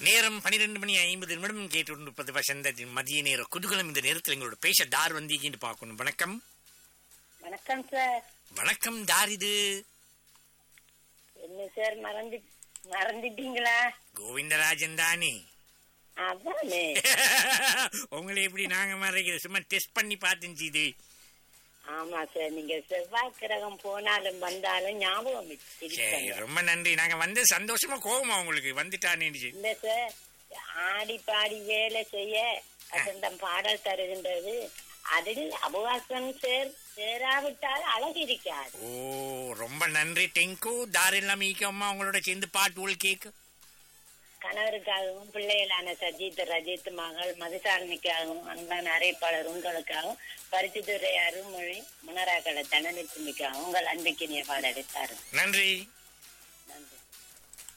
நேரம் பனிரெண்டு மணி ஐம்பது நிமிடம் கேட்டு வசந்தத்தின் மதிய நேர குதூகலம் இந்த நேரத்தில் எங்களோட பேச தார் வந்தீங்கன்னு பார்க்கணும் வணக்கம் வணக்கம் சார் வணக்கம் தார் இது என்ன சார் மறந்து மறந்துட்டீங்களா கோவிந்தராஜன் தானே அதானே உங்களை எப்படி நாங்க மறைக்கிறது சும்மா டெஸ்ட் பண்ணி பார்த்தேன் இது ஆமா சார் நீங்க செவ்வாய் கிரகம் போனாலும் வந்தாலும் ஞாபகம் சரி இருக்கணும். ரொம்ப நன்றி நாங்க வந்து சந்தோஷமா கோவமா உங்களுக்கு வந்துட்டானே இல்ல சார் ஆடி பாடி வேலை செய்ய வசந்தம் பாடல் தருகின்றது அதில் அபவாசம் சேர் சேராவிட்டால் அழகு இருக்காது ஓ ரொம்ப நன்றி டெங்கு தார் எல்லாம் ஈக்கம்மா உங்களோட சேர்ந்து பாட்டு கேக்கு கணவருக்காகவும் பிள்ளைகளான சஜித் ரஜித் மகள் மதுசாரணிக்காகவும் அன்பான அறைப்பாளர் உங்களுக்காகவும் பரிசுத்துறை அருள்மொழி முனராக்கள தனலட்சுமிக்காகவும் உங்கள் அன்புக்கினிய பாடலை தாருங்கள் நன்றி